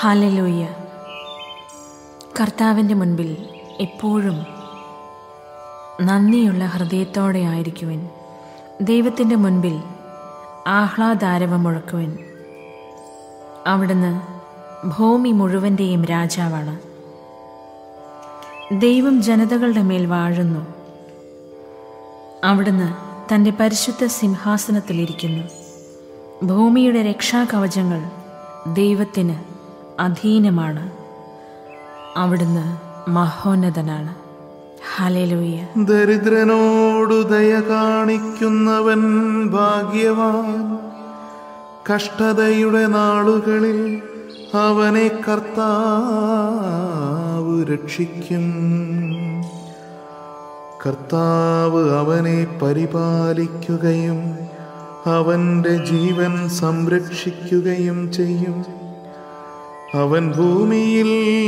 Hallelujah കർത്താവിൻ്റെ മുൻപിൽ എപ്പോഴും നന്ദിയുള്ള ഹൃദയത്തോടെ ആയിരിക്കുവൻ ദൈവത്തിൻ്റെ മുൻപിൽ ആഹ്ലാദാരവം മുഴക്കുവൻ അവിടുന്ന് ഭൂമി മുഴുവൻ്റെയും രാജാവാണ് ദൈവം ജനതകളുടെ മേൽ വാഴുന്നു അവിടുന്ന് തൻ്റെ പരിശുദ്ധ സിംഹാസനത്തിലിരിക്കുന്നു ഭൂമിയുടെ രക്ഷാകവചങ്ങൾ ദൈവത്തിന് അധീനമാണ് അവിടുന്ന് മഹോന്നതനാണ് ഹലേലൂയ ദരിദ്രനോടു ദയ കാണിക്കുന്നവൻ ഭാഗ്യവാൻ കഷ്ടതയുടെ നാളുകളിൽ അവനെ കർത്താവ് രക്ഷിക്കും കർത്താവ് അവനെ പരിപാലിക്കുകയും അവന്റെ ജീവൻ സംരക്ഷിക്കുകയും ചെയ്യും അവൻ ഭൂമിയിൽ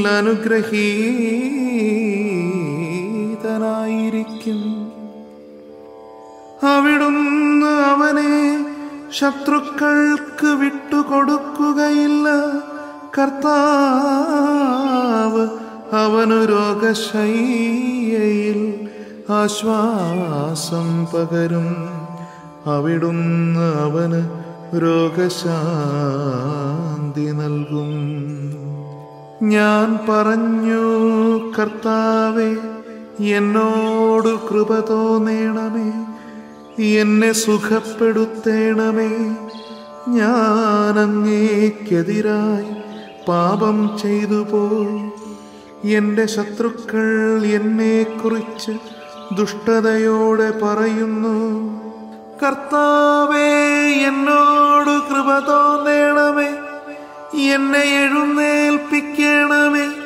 അനുഗ്രഹീതനായിരിക്കും അവിടുന്ന് അവനെ ശത്രുക്കൾക്ക് വിട്ടുകൊടുക്കുകയില്ല കർത്താവ് അവനു രോഗശയ്യയിൽ ആശ്വാസം പകരും അവിടുന്ന് അവന് രോഗശാന്തി നൽകും ഞാൻ പറഞ്ഞു കർത്താവെ എന്നോട് കൃപ തോന്നേണമേ എന്നെ സുഖപ്പെടുത്തേണമേ ഞാൻ അങ്ങേക്കെതിരായി പാപം ചെയ്തു പോയി എൻ്റെ ശത്രുക്കൾ എന്നെക്കുറിച്ച് ദുഷ്ടതയോടെ പറയുന്നു കർത്താവേ എന്നോട് കൃപ തോന്നേണമേ എന്നെ എഴുന്നേൽപ്പിക്കണമേ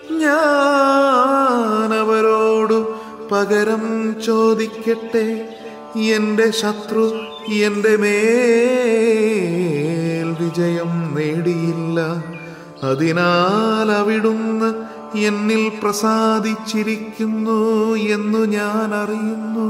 ഞാൻ അവരോട് പകരം ചോദിക്കട്ടെ എൻ്റെ ശത്രു എൻ്റെ മേൽ വിജയം നേടിയില്ല അതിനാൽ അവിടുന്ന് എന്നിൽ പ്രസാദിച്ചിരിക്കുന്നു എന്നു ഞാൻ അറിയുന്നു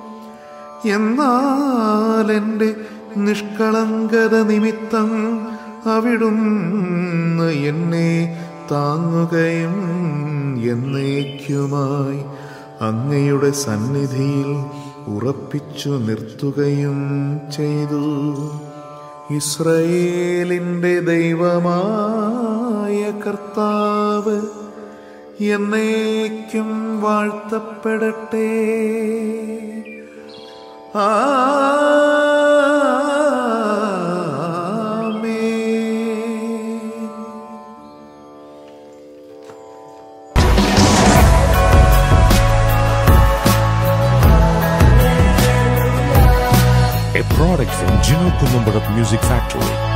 എന്നാൽ എൻ്റെ നിഷ്കളങ്കത നിമിത്തം അവിടുന്ന് എന്നെ താങ്ങുകയും എന്നേക്കുമായി അങ്ങയുടെ സന്നിധിയിൽ ഉറപ്പിച്ചു നിർത്തുകയും ചെയ്തു ഇസ്രയേലിൻ്റെ ദൈവമായ കർത്താവ് എന്നേക്കും വാഴ്ത്തപ്പെടട്ടെ ആമേൻ a product from Gino Columbarat Music Factory.